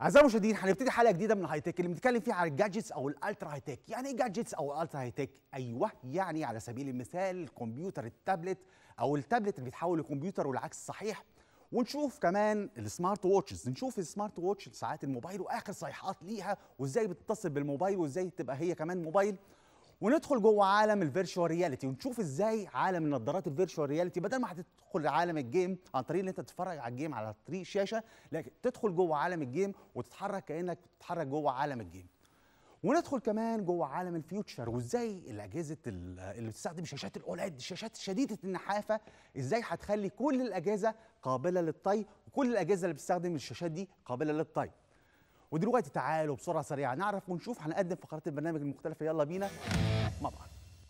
اعزائي المشاهدين هنبتدي حلقه جديده من الهاي تك اللي بنتكلم فيها عن الجادجتس او الالترا هاي تك يعني ايه جادجتس او الالترا هاي تك ايوه يعني على سبيل المثال الكمبيوتر التابلت او التابلت اللي بيتحول لكمبيوتر والعكس صحيح ونشوف كمان السمارت ووتشز نشوف السمارت ووتش ساعات الموبايل واخر صيحات ليها وازاي بتتصل بالموبايل وازاي تبقى هي كمان موبايل وندخل جوه عالم الفيرتشوال رياليتي ونشوف ازاي عالم النظارات الفيرتشوال رياليتي بدل ما هتدخل عالم الجيم عن طريق ان انت تتفرج على الجيم على طريق شاشه لكن تدخل جوه عالم الجيم وتتحرك كانك بتتحرك جوه عالم الجيم وندخل كمان جوه عالم الفيوتشر وازاي الاجهزه ال- اللي بتستخدم شاشات الاولاد الشاشات شديده النحافه ازاي هتخلي كل الاجهزه قابله للطي وكل الاجهزه اللي بتستخدم الشاشات دي قابله للطي ودلوقتي تعالوا بسرعه سريعه نعرف ونشوف هنقدم فقرات البرنامج المختلفه يلا بينا مع بعض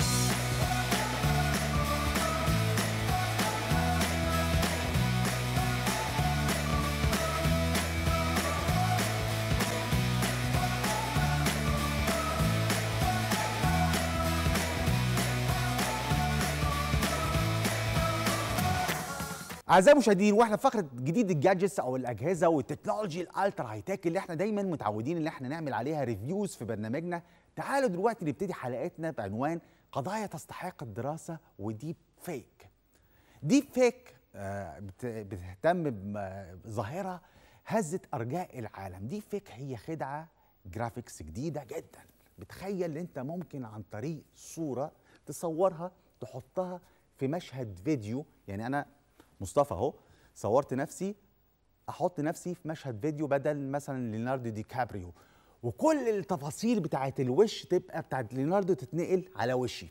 اعزائي المشاهدين واحنا في فقره جديد الجادجتس او الاجهزه والتكنولوجي الالترا هاي تك اللي احنا دايما متعودين ان احنا نعمل عليها ريفيوز في برنامجنا تعالوا دلوقتي نبتدي حلقتنا بعنوان قضايا تستحق الدراسه وديب فيك ديب فيك آه، بت- بتهتم بظاهره هزت ارجاء العالم ديب فيك هي خدعه جرافيكس جديده جدا بتخيل ان انت ممكن عن طريق صوره تصورها تحطها في مشهد فيديو يعني انا مصطفى اهو صورت نفسي احط نفسي في مشهد فيديو بدل مثلا ليوناردو دي كابريو وكل التفاصيل بتاعت الوش تبقى بتاعت ليوناردو تتنقل على وشي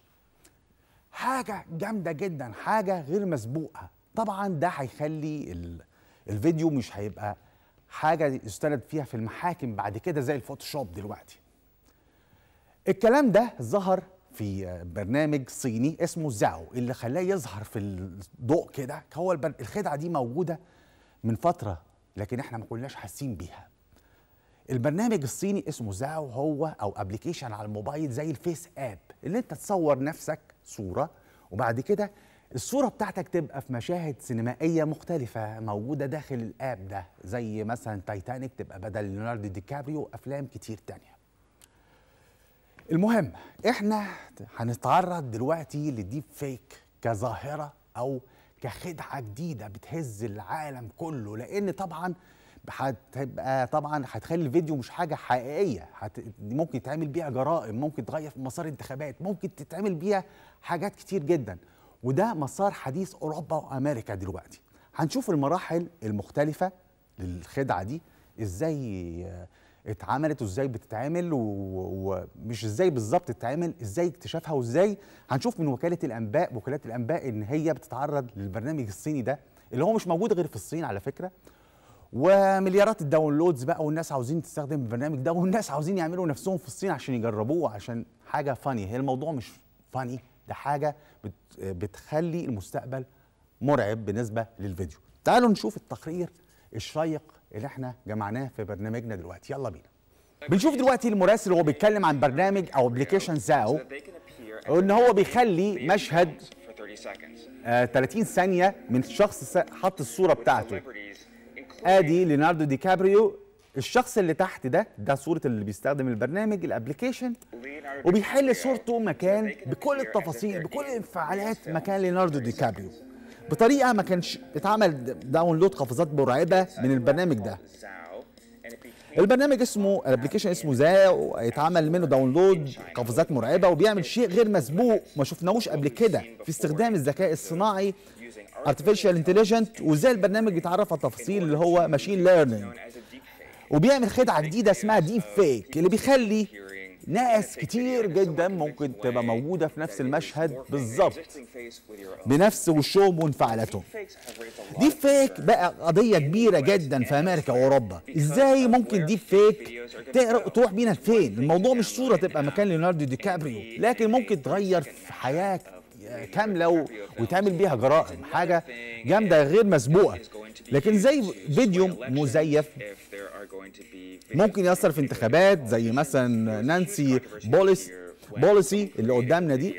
حاجه جامده جدا حاجه غير مسبوقه طبعا ده هيخلي ال- الفيديو مش هيبقى حاجه يستند فيها في المحاكم بعد كده زي الفوتوشوب دلوقتي الكلام ده ظهر في برنامج صيني اسمه زاو اللي خلاه يظهر في الضوء كده هو البر- الخدعه دي موجوده من فتره لكن احنا ما كناش حاسين بيها البرنامج الصيني اسمه زاو هو او ابلكيشن على الموبايل زي الفيس اب اللي انت تصور نفسك صوره وبعد كده الصوره بتاعتك تبقى في مشاهد سينمائيه مختلفه موجوده داخل الاب ده زي مثلا تايتانيك تبقى بدل ليوناردو دي كابريو افلام كتير تانية المهم احنا هنتعرض دلوقتي للديب فيك كظاهره او كخدعه جديده بتهز العالم كله لان طبعا هتبقى طبعا هتخلي الفيديو مش حاجه حقيقيه هت... دي ممكن يتعمل بيها جرائم ممكن تغير في مسار انتخابات ممكن تتعمل بيها حاجات كتير جدا وده مسار حديث اوروبا وامريكا دلوقتي هنشوف المراحل المختلفه للخدعه دي ازاي آه، اتعملت وازاي بتتعمل و- و- ومش ازاي بالظبط تتعمل ازاي اكتشافها وازاي هنشوف من وكاله الانباء وكالات الانباء ان هي بتتعرض للبرنامج الصيني ده اللي هو مش موجود غير في الصين على فكره ومليارات الداونلودز بقى والناس عاوزين تستخدم البرنامج ده والناس عاوزين يعملوا نفسهم في الصين عشان يجربوه عشان حاجه فاني هي الموضوع مش فاني ده حاجه بت بتخلي المستقبل مرعب بالنسبه للفيديو تعالوا نشوف التقرير الشيق اللي احنا جمعناه في برنامجنا دلوقتي يلا بينا بنشوف دلوقتي المراسل وهو بيتكلم عن برنامج او ابلكيشن زاو وان هو بيخلي مشهد آه 30 ثانيه من شخص س- حط الصوره بتاعته ادي ليوناردو دي كابريو الشخص اللي تحت ده ده صوره اللي بيستخدم البرنامج الابلكيشن وبيحل صورته مكان بكل التفاصيل بكل الانفعالات مكان ليوناردو دي كابريو بطريقه ما كانش اتعمل داونلود قفزات مرعبه من البرنامج ده البرنامج اسمه الابلكيشن اسمه زاو اتعمل منه داونلود قفزات مرعبه وبيعمل شيء غير مسبوق ما شفناهوش قبل كده في استخدام الذكاء الصناعي artificial intelligent وازاي البرنامج بيتعرف على التفاصيل اللي هو ماشين ليرنينج وبيعمل خدعه جديده اسمها ديب فيك اللي بيخلي ناس كتير جدا ممكن تبقى موجوده في نفس المشهد بالظبط بنفس وشهم وانفعالاتهم ديب فيك بقى قضيه كبيره جدا في امريكا واوروبا ازاي ممكن ديب فيك تقر- تروح بينا لفين الموضوع مش صوره تبقى مكان ليوناردو دي كابريو لكن ممكن تغير في حياه كامله و- ويتعمل بيها جرائم حاجه جامده غير مسبوقه لكن زي فيديو مزيف ممكن يأثر في انتخابات زي مثلا نانسي بوليس بوليسي اللي قدامنا دي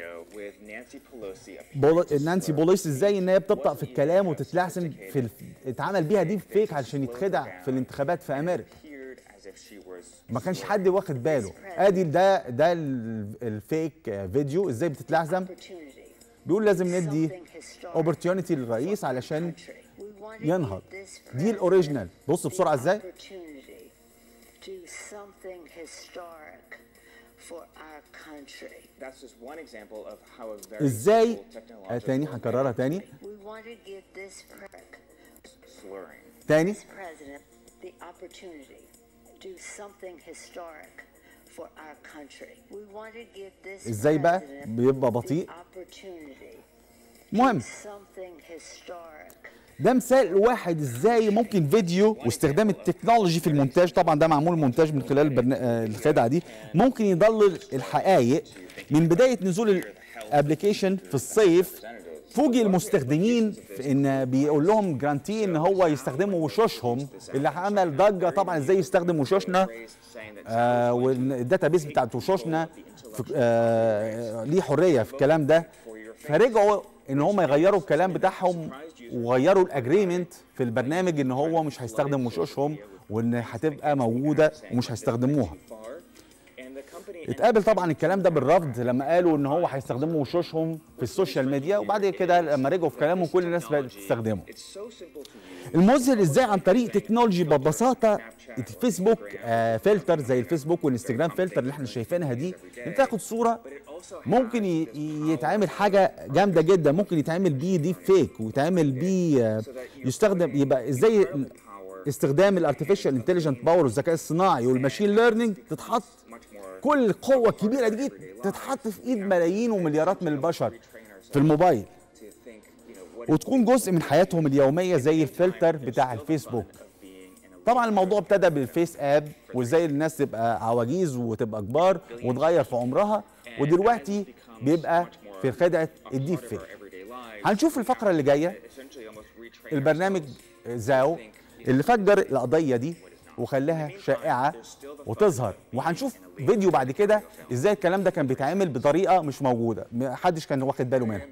بول... نانسي بوليس ازاي ان هي بتبطأ في الكلام وتتلحسن في ال... اتعمل بيها دي فيك عشان يتخدع في الانتخابات في امريكا as if she was ما كانش حد واخد باله ادي ده ده ال- الفيك فيديو ازاي بتتلعزم opportunity. بيقول لازم ندي Something historic اوبورتيونيتي للرئيس for our علشان country. We want to ينهض give this دي الاوريجينال بص president بسرعه the ازاي opportunity to do something historic for our country. That's just one example of how a very ازاي simple آه، تاني technological هكررها تاني We want to give this pre- slurring. تاني this president the opportunity to do something historic for our country. We want to give this ازاي بقى president بيبقى the بطيء opportunity مهم to do something historic ده مثال واحد ازاي ممكن فيديو واستخدام التكنولوجي في المونتاج طبعا ده معمول مونتاج من خلال البرنا... آه، الخدعه دي ممكن يضلل الحقائق من بدايه نزول الابلكيشن في الصيف فوجئ المستخدمين في ان بيقول لهم جرانتي ان هو يستخدموا وشوشهم اللي عمل ضجه طبعا ازاي يستخدم وشوشنا Saying that آه والداتابيس بتاعت وشوشنا في آه ليه حريه في الكلام ده فرجعوا ان هم يغيروا الكلام بتاعهم وغيروا الاجريمنت في البرنامج ان هو مش هيستخدم وشوشهم وان هتبقى موجوده ومش هيستخدموها far, and the company اتقابل طبعا الكلام ده بالرفض لما قالوا ان هو هيستخدموا وشوشهم في السوشيال ميديا وبعد كده لما رجعوا في كلامهم كل الناس بقت تستخدمه it's so simple to use. المذهل ازاي عن طريق تكنولوجي ببساطه الفيسبوك آه فلتر زي الفيسبوك والانستجرام فلتر اللي احنا شايفينها دي انت تاخد صوره ممكن ي- يتعمل حاجه جامده جدا ممكن يتعمل بيه ديب فيك ويتعمل بيه آه، يستخدم يبقى ازاي استخدام الارتفيشال انتليجنت باور والذكاء الصناعي والماشين ليرنينج تتحط Much more كل القوه الكبيره دي تتحط في ايد ملايين ومليارات من البشر في الموبايل to think, you know, what وتكون جزء من حياتهم اليوميه زي الفلتر بتاع الفيسبوك being in a طبعا الموضوع ابتدى بالفيس اب وازاي الناس تبقى عواجيز وتبقى كبار وتغير في عمرها ودلوقتي بيبقى في خدعه الديب part of فيك our everyday lives. هنشوف الفقره اللي جايه Essentially almost retrain البرنامج ourselves زاو اللي فجر القضيه دي وخلاها شائعه وتظهر وهنشوف فيديو بعد كده ازاي الكلام ده كان بيتعمل بطريقه مش موجوده محدش كان واخد باله منها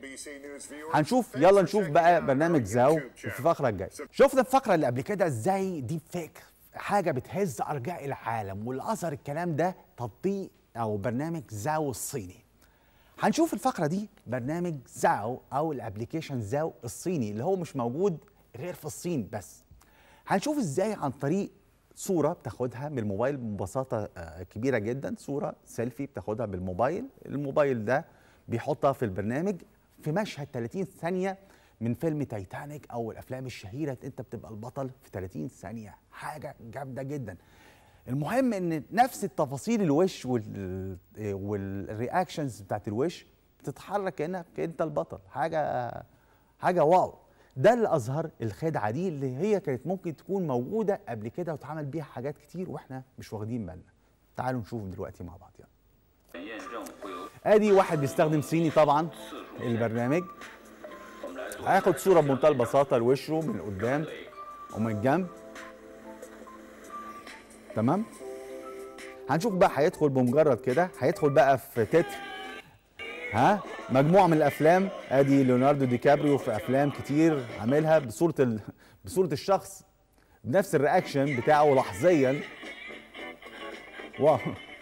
هنشوف يلا نشوف بقى برنامج زاو في الفقره الجايه شفنا الفقره اللي قبل كده ازاي ديب فيك حاجه بتهز ارجاء العالم واللي اثر الكلام ده تطبيق او برنامج زاو الصيني هنشوف الفقره دي برنامج زاو او الابلكيشن زاو الصيني اللي هو مش موجود غير في الصين بس هنشوف ازاي عن طريق صوره بتاخدها من الموبايل ببساطه آه، كبيره جدا صوره سيلفي بتاخدها بالموبايل الموبايل ده بيحطها في البرنامج في مشهد 30 ثانيه من فيلم تايتانيك او الافلام الشهيره انت بتبقى البطل في 30 ثانيه حاجه جامده جدا المهم ان نفس التفاصيل الوش وال والرياكشنز بتاعت الوش بتتحرك كانك انت البطل حاجه حاجه واو ده اللي اظهر الخدعه دي اللي هي كانت ممكن تكون موجوده قبل كده واتعمل بيها حاجات كتير واحنا مش واخدين بالنا تعالوا نشوف دلوقتي مع بعض يلا 验证会有 ادي واحد بيستخدم صيني طبعا البرنامج هياخد صوره بمنتهى البساطه لوشه من قدام ومن الجنب تمام هنشوف بقى هيدخل بمجرد كده هيدخل بقى في تتر ها مجموعه من الافلام ادي ليوناردو دي كابريو في افلام كتير عاملها بصوره ال... بصوره الشخص بنفس الرياكشن بتاعه لحظيا واو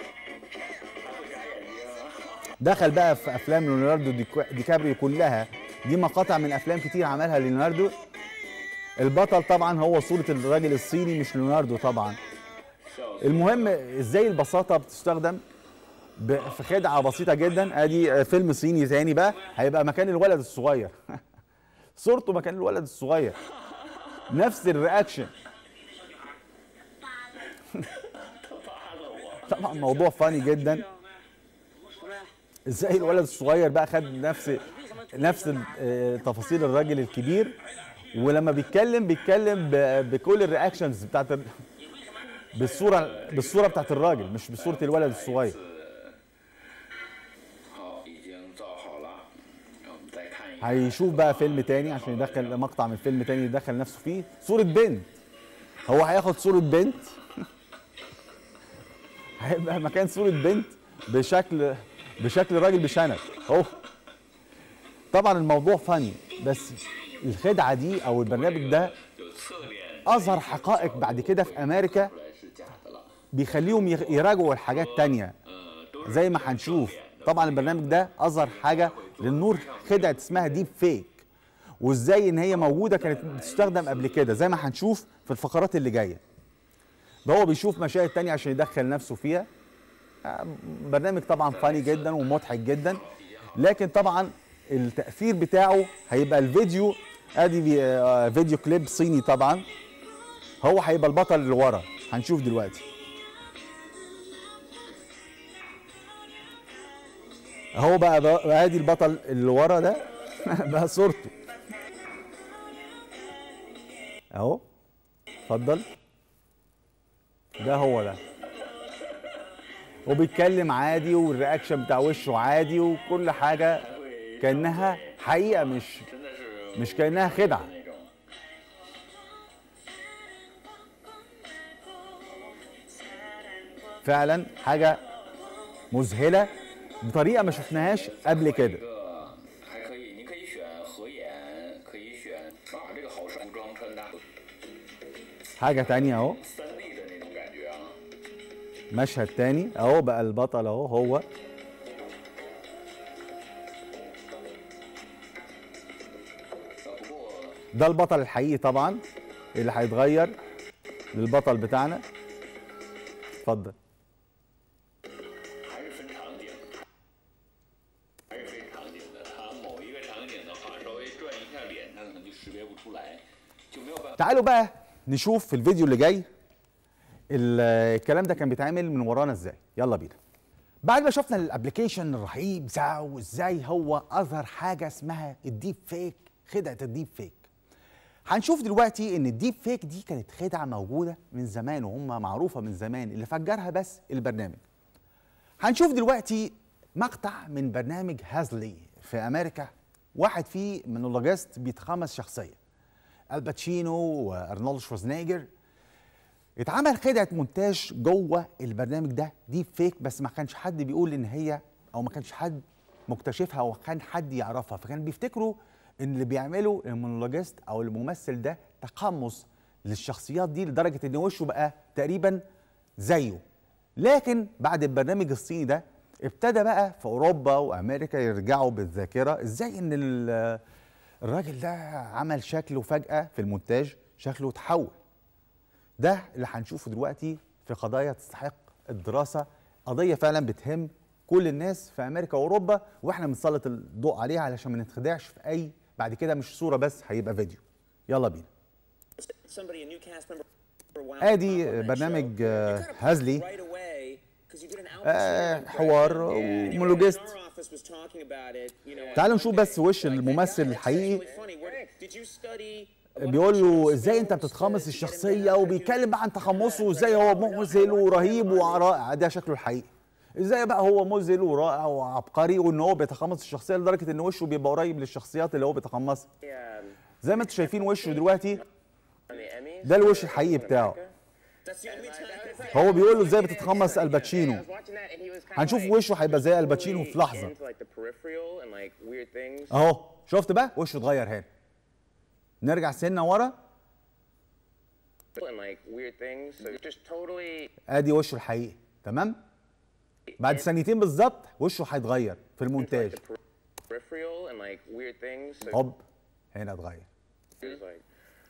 دخل بقى في افلام ليوناردو دي كو- دي كابريو كلها دي مقاطع من افلام كتير عملها ليوناردو البطل طبعا هو صورة الراجل الصيني مش ليوناردو طبعا المهم ازاي البساطة بتستخدم ب- في خدعة بسيطة جدا ادي فيلم صيني تاني بقى هيبقى مكان الولد الصغير صورته مكان الولد الصغير نفس الرياكشن طبعا موضوع فاني جدا ازاي الولد الصغير بقى خد نفس نفس ال- آه، تفاصيل الراجل الكبير ولما بيتكلم بيتكلم ب- بكل الرياكشنز بتاعت ال- بالصوره بالصوره بتاعت الراجل مش بصوره الولد الصغير 好，已经造好了，让我们再看一看。 هيشوف بقى فيلم تاني عشان يدخل مقطع من فيلم تاني يدخل نفسه فيه صورة بنت هو هياخد صورة بنت هيبقى مكان صورة بنت بشكل بشكل راجل بشنب اهو طبعا الموضوع فاني بس الخدعة دي او البرنامج ده 有侧脸 اظهر حقائق بعد كده في امريكا 出来是假的了。 بيخليهم يغ- يراجعوا الحاجات تانية زي ما هنشوف طبعا البرنامج ده اظهر حاجه للنور خدعه اسمها ديب فيك وازاي ان هي موجوده كانت بتستخدم قبل كده زي ما هنشوف في الفقرات اللي جايه ده هو بيشوف مشاهد تانية عشان يدخل نفسه فيها آه، برنامج طبعا فاني جدا ومضحك جدا لكن طبعا التاثير بتاعه هيبقى الفيديو ادي في- آه، فيديو كليب صيني طبعا هو هيبقى البطل اللي ورا هنشوف دلوقتي اهو بقى بقى ادي البطل اللي ورا ده بقى صورته اهو اتفضل ده هو ده وبيتكلم عادي والرياكشن بتاع وشه عادي وكل حاجه كانها حقيقه مش 真的是 مش كانها خدعه 那种。 فعلا حاجه مذهله بطريقه ما شفناهاش قبل 一 كده 个还可以，你可以选合眼，可以选啊，这个好服装穿搭， حاجه تانية اهو 三 D 的那种感觉啊。 مشهد تاني اهو بقى البطل اهو هو 呃，不过 ده البطل الحقيقي طبعا اللي هيتغير للبطل بتاعنا اتفضل 还是分场景，还是分场景的。它某一个场景的话，稍微转一下脸，它可能就识别不出来，就没有办法。 تعالوا بقى نشوف في الفيديو اللي جاي ال- الكلام ده كان بيتعمل من ورانا ازاي يلا بينا بعد ما شفنا الابلكيشن الرهيب ده وازاي هو اظهر حاجه اسمها الديب فيك خدعه الديب فيك هنشوف دلوقتي ان الديب فيك دي كانت خدعه موجوده من زمان وهم معروفه من زمان اللي فجرها بس البرنامج هنشوف دلوقتي مقطع من برنامج هازلي في امريكا واحد فيه من اللوجست بيتخمس شخصيه الباتشينو وارنولد شوارزنيجر اتعمل خدعه مونتاج جوه البرنامج ده ديب فيك بس ما كانش حد بيقول ان هي او ما كانش حد مكتشفها او كان حد يعرفها فكان بيفتكروا ان اللي بيعمله المونولوجيست او الممثل ده تقمص للشخصيات دي لدرجه ان وشه بقى تقريبا زيه لكن بعد البرنامج الصيني ده ابتدى بقى في اوروبا وامريكا يرجعوا بالذاكره ازاي ان ال- الراجل ده عمل شكله فجاه في المونتاج شكله اتحول ده اللي هنشوفه دلوقتي في قضايا تستحق الدراسه قضيه فعلا بتهم كل الناس في امريكا واوروبا واحنا بنسلط الضوء عليها علشان ما نتخدعش في اي بعد كده مش صوره بس هيبقى فيديو يلا بينا somebody, a new cast member, wound ادي up on that برنامج show. آه، You got a هازلي right away 'cause you did an Al آه، Pacino حوار impression. ومونولوجيست. Anyone in our office was talking about it, you know, on تعالوا نشوف Monday. بس وش Like, that الممثل guy, that's الحقيقي. actually funny. Where- did you study a bunch بيقول of له shows ازاي انت to بتتخمص get in الشخصيه there? وبيتكلم بقى عن تخمصه وازاي هو مذهل ورهيب ورائع ده شكله الحقيقي ازاي بقى هو مذهل ورائع وعبقري وان هو بيتخمص الشخصيه لدرجه ان وشه بيبقى قريب للشخصيات اللي هو بيتخمصها Um, زي ما انتم شايفين وشه دلوقتي on the Emmys? ده الوش الحقيقي بتاعه That's the only time- هو بيقول له ازاي بتتخمص الباتشينو هنشوف وشه هيبقى زي الباتشينو في لحظه into, like, the peripheral and, like, weird things. اهو شفت بقى وشه اتغير هنا نرجع سنه ورا and like weird things. So just totally ادي وشه الحقيقي تمام بعد ثانيتين بالظبط وشه هيتغير في المونتاج the peripheral and like weird things. So هوب هنا اتغير it was like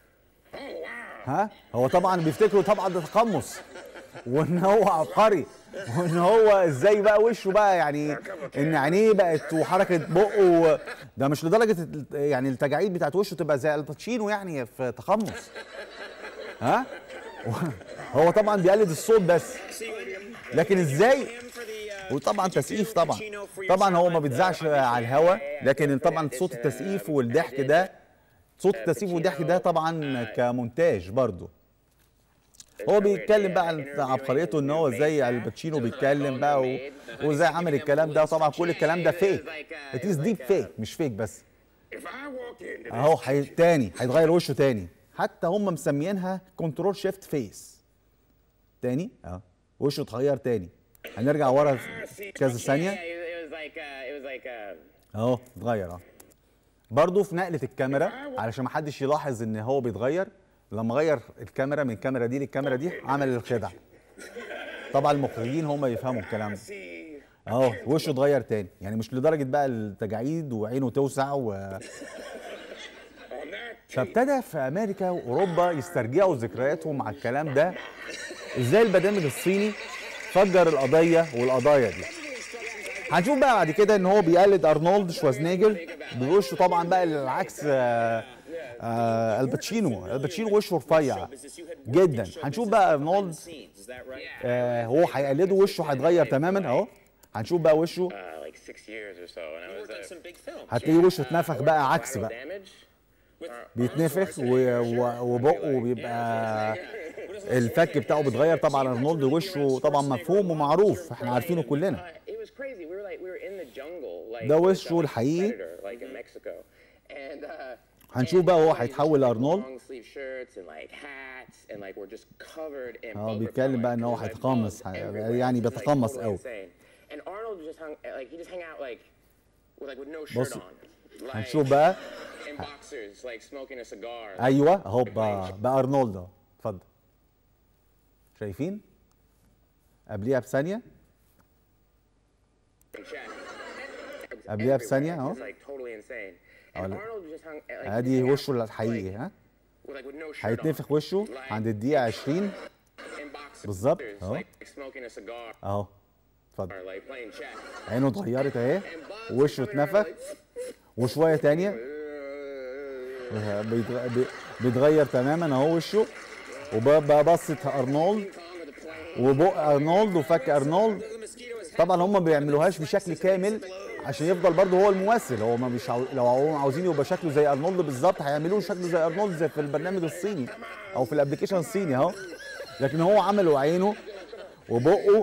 ها هو طبعا بيفتكروا طبعا ده تقمص وان هو عبقري وان هو ازاي بقى وشه بقى يعني ان عينيه بقت وحركه بقه و- ده مش لدرجه ال- يعني التجاعيد بتاعت وشه تبقى زي الباتشينو يعني في تقمص ها هو طبعا بيقلد الصوت بس لكن ازاي وطبعا تسقيف طبعا طبعا هو ما بيتذاعش على الهوا لكن طبعا صوت التسقيف والضحك ده صوت التسقيف والضحك ده طبعا كمونتاج برضه هو بيتكلم بقى عن عبقريته ان هو ازاي الباتشينو بيتكلم بقى و... وازاي عمل الكلام ده طبعا كل الكلام ده فيك اتيز ديب فيك مش فيك بس اهو حي... تاني هيتغير وشه تاني حتى هم مسميينها كنترول شيفت فيس تاني اه وشه اتغير تاني هنرجع ورا كذا ثانيه it was like uh, it was like uh, اهو اتغير اه برضه في نقله الكاميرا علشان ما حدش يلاحظ ان هو بيتغير لما غير الكاميرا من الكاميرا دي للكاميرا دي عمل الخدعه طبعا المخرجين هم يفهموا الكلام ده See, اهو وشه اتغير تاني يعني مش لدرجه بقى التجاعيد وعينه توسع و... on that فابتدى في امريكا واوروبا يسترجعوا ذكرياتهم مع الكلام ده ازاي البرنامج الصيني فجر القضيه والقضايا دي هنشوف بقى بعد كده ان هو بيقلد ارنولد شوازنيجر بوشه طبعا بقى العكس آه آه الباتشينو الباتشينو وشه رفيع جدا هنشوف بقى ارنولد آه هو هيقلده وشه هيتغير تماما اهو هنشوف بقى وشه uh, like six years or so, and I was uh, هتلاقيه وشه اتنفخ بقى عكس viral بقى damage. بيتنفخ و- و- وبقه بيبقى الفك بتاعه بيتغير طبعا ارنولد وشه طبعا مفهوم ومعروف احنا عارفينه كلنا Uh, it was crazy. We were like we were in the jungle, like ده with, وشه uh, like, الحقيقي. Predator, like in Mexico. And uh, هنشوف and بقى هو everybody هيتحول just had لأرنولد. long sleeve shirts and like hats and like we're just covered in اه bug بيتكلم بقى repellent ان هو 'cause, like, هيتقمص bugs ه- everywhere. يعني It's, like, بيتقمص totally قوي insane. And Arnold just hung like he just hang out like with like with no shirt بص، on. Like, هنشوف بقى in boxers like smoking a cigar. ايوه اهو بقى, بقى ارنولد اهو اتفضل شايفين قبليها بثانيه in check. قبليها بثانيه Everywhere. اهو It's like totally insane. اه And لا. Arnold just hung like he ادي just hung وشه out, الحقيقي like, ها with, like, with no shirt هيتنفخ on. وشه عند الدقيقه 20 in boxers, بالظبط، اهو. like smoking a cigar اهو اتفضل or like playing chess. عينه اتغيرت اهي And bugs وشه coming around اتنفخ like, وشويه تانية بيتغ- بي- بيتغير تماما اهو وشه وبقى بصة ارنولد calm with the plane. وبق ارنولد وفك ارنولد طبعا هم ما بيعملوهاش بشكل كامل عشان يفضل برضه هو الممثل هو ما مش عاو... لو هم عاوزين يبقى شكله زي ارنولد بالظبط هيعملوه شكله زي ارنولد زي في البرنامج الصيني او في الابلكيشن الصيني اهو لكن هو عملوا عينه وبقه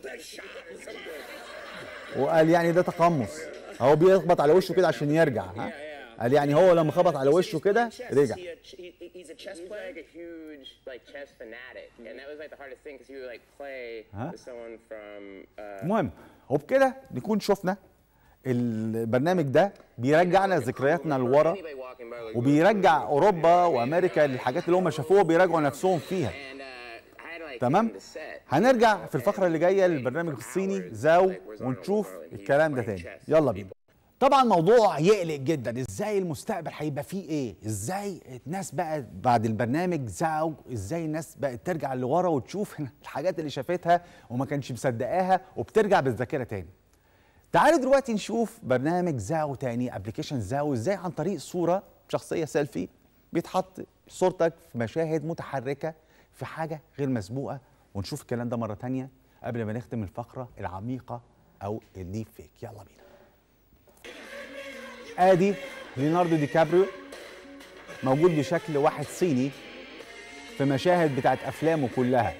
وقال يعني ده تقمص هو بيخبط على وشه كده عشان يرجع ها قال يعني هو لما خبط على وشه كده رجع He's a chess player. He's like a huge like chess fanatic, and that was like the hardest thing because he would like play Huh? with someone from. Uh, المهم وبكده نكون شفنا البرنامج ده بيرجعنا ذكرياتنا لورا anybody walking by like. وبيرجع اوروبا وامريكا للحاجات اللي هم شافوها بيراجعوا نفسهم فيها And uh, I had to like تمام get him to set. هنرجع في الفقره اللي جايه للبرنامج الصيني زاو ونشوف الكلام ده تاني يلا بينا طبعا موضوع يقلق جدا ازاي المستقبل هيبقى فيه ايه ازاي الناس بقى بعد البرنامج زاو ازاي الناس بقت ترجع لورا وتشوف الحاجات اللي شافتها وما كانش مصدقاها وبترجع بالذاكره تاني تعالوا دلوقتي نشوف برنامج زاو تاني ابلكيشن زاو ازاي عن طريق صوره شخصيه سيلفي بيتحط صورتك في مشاهد متحركه في حاجه غير مسبوقه ونشوف الكلام ده مره تانية قبل ما نختم الفقره العميقه او الديب فيك يلا بينا ادي ليوناردو دي كابريو موجود بشكل واحد صيني في مشاهد بتاعت افلامه كلها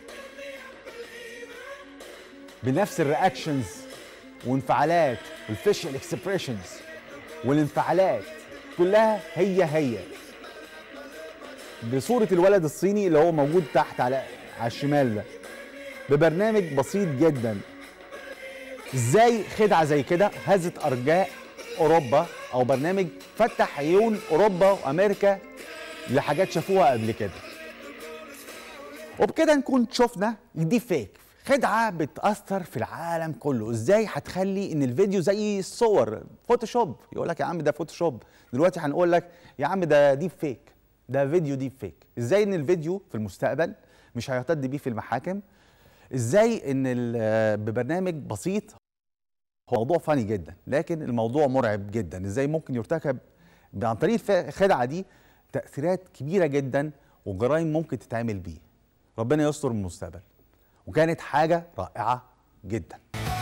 بنفس الرياكشنز وانفعالات والفيشل اكسبريشنز والانفعالات كلها هي هي بصورة الولد الصيني اللي هو موجود تحت على على الشمال ده ببرنامج بسيط جدا ازاي خدعة زي كده هزت ارجاء اوروبا او برنامج فتح عيون اوروبا وامريكا لحاجات شافوها قبل كده وبكده نكون شفنا دي فيك خدعه بتاثر في العالم كله ازاي هتخلي ان الفيديو زي الصور فوتوشوب يقول لك يا عم ده فوتوشوب دلوقتي هنقول لك يا عم ده ديب فيك ده فيديو ديب فيك ازاي ان الفيديو في المستقبل مش هيعتد بيه في المحاكم ازاي ان ال- ببرنامج بسيط هو موضوع فاني جدا لكن الموضوع مرعب جدا ازاي ممكن يرتكب عن طريق الف- الخدعه دي تاثيرات كبيره جدا وجرائم ممكن تتعمل بيه ربنا يستر من المستقبل وكانت حاجه رائعه جدا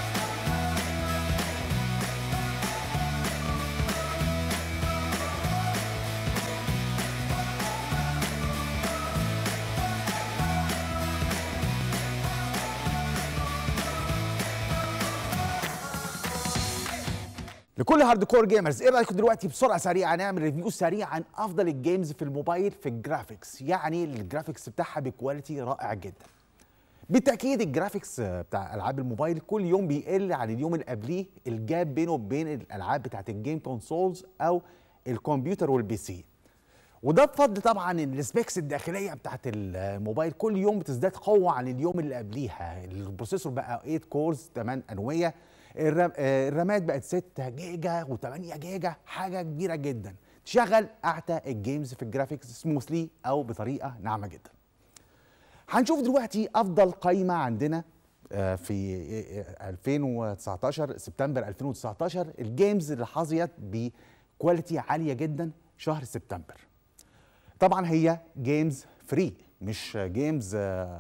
لكل هارد كور جيمرز ايه رايكم دلوقتي بسرعه سريعه نعمل ريفيو سريع عن افضل الجيمز في الموبايل في الجرافيكس يعني الجرافيكس بتاعها بكواليتي رائع جدا بالتاكيد الجرافيكس بتاع العاب الموبايل كل يوم بيقل عن اليوم اللي قبليه الجاب بينه وبين الالعاب بتاعت الجيم كونسولز او الكمبيوتر والبي سي وده بفضل طبعا ان السبيكس الداخليه بتاعت الموبايل كل يوم بتزداد قوه عن اليوم اللي قبليها البروسيسور بقى 8 كورز 8 انويه الرام آه، الرامات بقت 6 جيجا و8 جيجا حاجه كبيره جدا تشغل اعتى الجيمز في الجرافيكس سموثلي او بطريقه ناعمه جدا هنشوف دلوقتي افضل قائمه عندنا آه، في آه، 2019 سبتمبر 2019 الجيمز اللي حظيت بكواليتي عاليه جدا شهر سبتمبر طبعا هي جيمز فري مش جيمز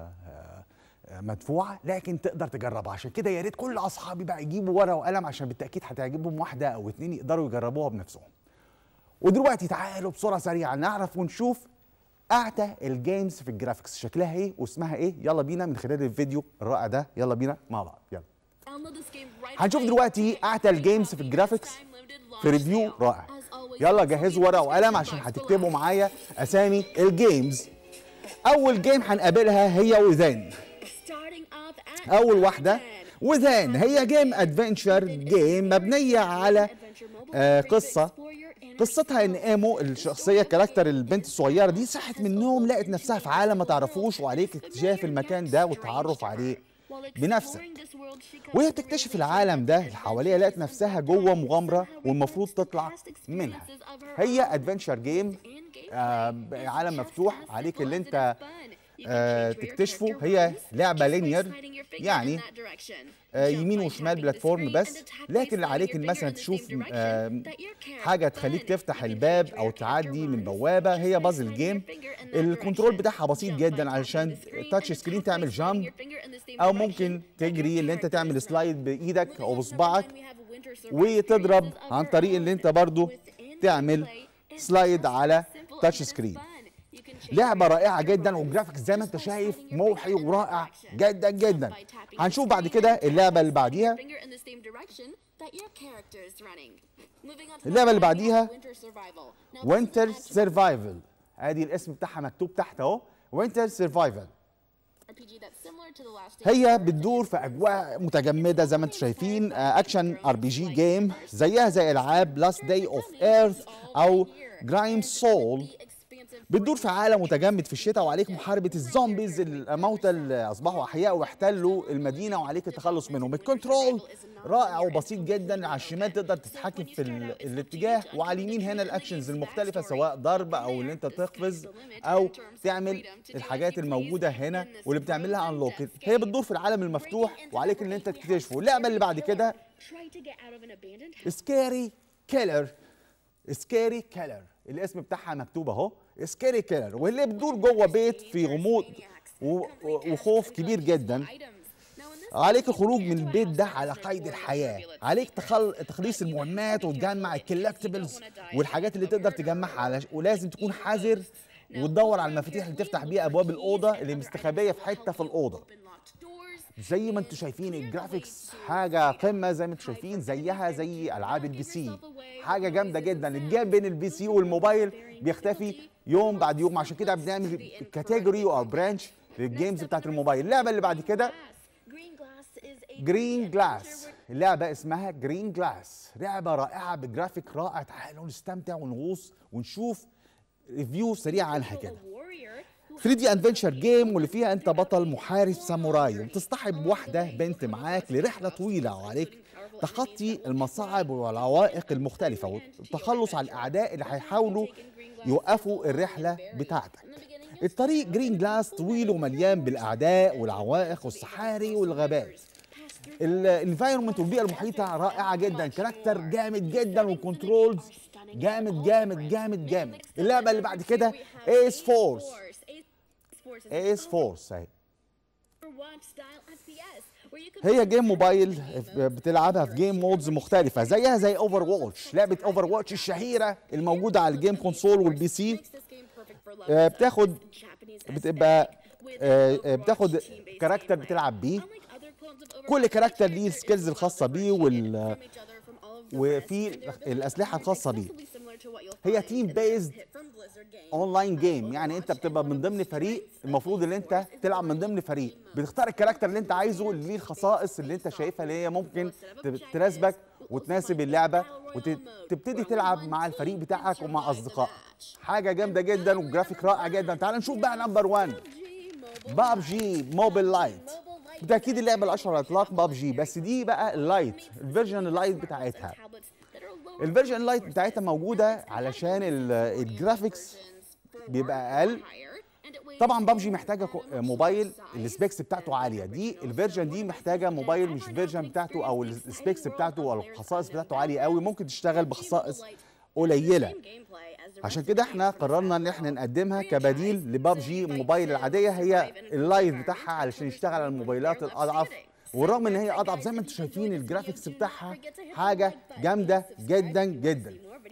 مدفوعه لكن تقدر تجربها عشان كده يا ريت كل اصحابي بقى يجيبوا ورقه وقلم عشان بالتاكيد هتعجبهم واحده او اتنين يقدروا يجربوها بنفسهم ودلوقتي تعالوا بسرعه سريعه نعرف ونشوف اعتى الجيمز في الجرافيكس شكلها ايه واسمها ايه يلا بينا من خلال الفيديو الرائع ده يلا بينا مع بعض يلا هنشوف دلوقتي اعتى الجيمز في الجرافيكس في ريفيو رائع يلا جهزوا ورقه وقلم عشان هتكتبوا معايا اسامي الجيمز اول جيم هنقابلها هي وذان اول واحده وذان هي جيم ادفنتشر جيم مبنيه على آه قصه قصتها ان ايمو الشخصيه كاركتر البنت الصغيره دي صحت من النوم لقت نفسها في عالم ما تعرفوش وعليك اكتشاف المكان ده والتعرف عليه بنفسك وهي بتكتشف العالم ده اللي حواليها لقت نفسها جوه مغامره والمفروض تطلع منها هي ادفنتشر جيم آه عالم مفتوح عليك اللي انت آه تكتشفه هي لعبه لينير يعني آه يمين وشمال بلاتفورم بس لكن اللي عليك إن مثلا تشوف آه حاجه تخليك تفتح الباب او تعدي من بوابه هي بازل جيم الكنترول بتاعها بسيط جدا علشان تاتش سكرين تعمل جامب او ممكن تجري اللي انت تعمل سلايد بايدك او بصبعك وتضرب عن طريق اللي انت برضو تعمل سلايد على تاتش سكرين لعبه رائعه جدا والجرافيكس زي ما انت شايف موحي ورائع جدا جدا هنشوف بعد كده اللعبه اللي بعديها اللعبه اللي بعديها وينتر سرفايفل ادي الاسم بتاعها مكتوب تحت اهو وينتر سرفايفل هي بتدور في اجواء متجمده زي ما انتم شايفين آه، اكشن ار بي جي جيم زيها زي العاب لاست داي اوف ايرث او جرايم سول بتدور في عالم متجمد في الشتاء وعليك محاربه الزومبيز الموتى اللي اصبحوا احياء واحتلوا المدينه وعليك التخلص منهم الكنترول رائع وبسيط جدا على الشمال تقدر تتحكم في ال- الاتجاه وعلى اليمين هنا الاكشنز المختلفه سواء ضرب او ان انت تقفز او تعمل الحاجات الموجوده هنا واللي بتعمل لها انلوك هي بتدور في العالم المفتوح وعليك ان انت تكتشفه اللعبه اللي بعد كده سكيري كيلر سكيري كيلر الاسم بتاعها مكتوب اهو سكيري كيلر واللي بتدور جوه بيت في غموض و- و- وخوف كبير جدا عليك الخروج من البيت ده على قيد الحياة عليك تخل... تخليص المهمات وتجمع الكولكتبلز والحاجات اللي تقدر تجمعها على... ولازم تكون حذر وتدور على المفاتيح اللي تفتح بيها ابواب الاوضه اللي مستخبيه في حته في الاوضه زي ما انتم شايفين الجرافيكس حاجه قمه زي ما انتم شايفين زيها زي العاب البي سي حاجه جامده جدا الجاب بين البي سي والموبايل بيختفي يوم بعد يوم عشان كده بنعمل كاتيجوري او برانش للجيمز بتاعت الموبايل اللعبه اللي بعد كده جرين جلاس اللعبة اسمها جرين جلاس لعبة رائعة بجرافيك رائع تعالوا نستمتع ونغوص ونشوف ريفيو سريع عنها كده 3 دي ادفنتشر جيم واللي فيها انت بطل محارب ساموراي وبتصطحب واحدة بنت معاك لرحلة طويلة وعليك تخطي المصاعب والعوائق المختلفة والتخلص على الأعداء اللي هيحاولوا يوقفوا الرحلة بتاعتك الطريق جرين جلاس طويل ومليان بالأعداء والعوائق والصحاري والغابات الانفايرمنت والبيئه المحيطه رائعه جدا كاركتر جامد جدا والكنترولز جامد جامد جامد جامد اللعبه اللي بعد كده ايس فورس ايس فورس اهي هي جيم موبايل بتلعبها في جيم مودز مختلفة زيها زي اوفر واتش لعبة اوفر واتش الشهيرة الموجودة على الجيم كونسول والبي سي آه، بتاخد بتبقى آه، آه، بتاخد كاركتر بتلعب بيه كل كاركتر ليه السكيلز الخاصة بيه وال وفي الأسلحة الخاصة بيه هي تيم بيزد اونلاين جيم يعني انت بتبقى من ضمن فريق المفروض ان انت تلعب من ضمن فريق بتختار الكاركتر اللي انت عايزه اللي ليه الخصائص اللي انت شايفها اللي هي ممكن ت- تناسبك وتناسب اللعبه وتبتدي تلعب مع الفريق بتاعك ومع اصدقائك حاجه جامده جدا وجرافيك رائع جدا تعال نشوف بقى نمبر 1 بابجي موبيل لايت ده اكيد اللعبه الاشهر على الاطلاق بابجي بس دي بقى اللايت الفيرجن اللايت بتاعتها الفيرجن لايت بتاعتها موجوده علشان ال- الجرافيكس بيبقى اقل طبعا بابجي محتاجه كو- موبايل السبيكس بتاعته عاليه دي الفيرجن دي محتاجه موبايل مش الفيرجن بتاعته او السبيكس بتاعته او الخصائص بتاعته عاليه قوي ممكن تشتغل بخصائص قليله عشان كده احنا قررنا ان احنا نقدمها كبديل لبابجي موبايل العاديه هي اللايت بتاعها علشان يشتغل على الموبايلات الاضعف والرغم ان هي اضعف زي ما انتم شايفين الجرافيكس بتاعها حاجه جامده جدا جدا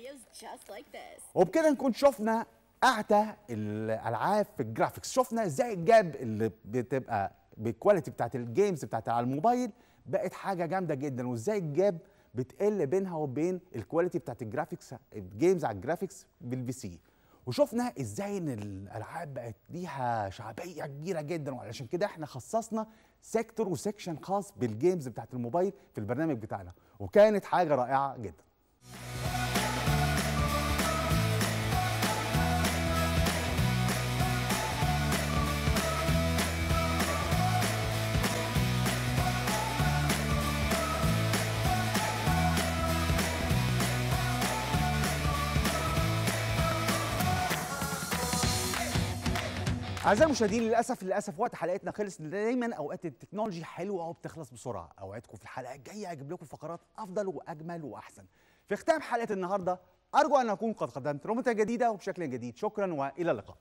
وبكده نكون شفنا اعتى الالعاب في الجرافيكس شفنا ازاي الجاب اللي بتبقى بالكواليتي بتاعت الجيمز بتاعت على الموبايل بقت حاجه جامده جدا وازاي الجاب بتقل بينها وبين الكواليتي بتاعت الجرافيكس الجيمز على الجرافيكس بالبي سي وشفنا ازاي ان الالعاب بقت ليها شعبيه كبيره جدا وعلشان كده احنا خصصنا سيكتور وسيكشن خاص بالجيمز بتاعت الموبايل في البرنامج بتاعنا وكانت حاجه رائعه جدا اعزائي المشاهدين للاسف للاسف وقت حلقتنا خلص دايما اوقات التكنولوجي حلوه وبتخلص بسرعه اوعدكم في الحلقه الجايه اجيب لكم فقرات افضل واجمل واحسن في ختام حلقه النهارده ارجو ان اكون قد قدمت رموز جديده وبشكل جديد شكرا والى اللقاء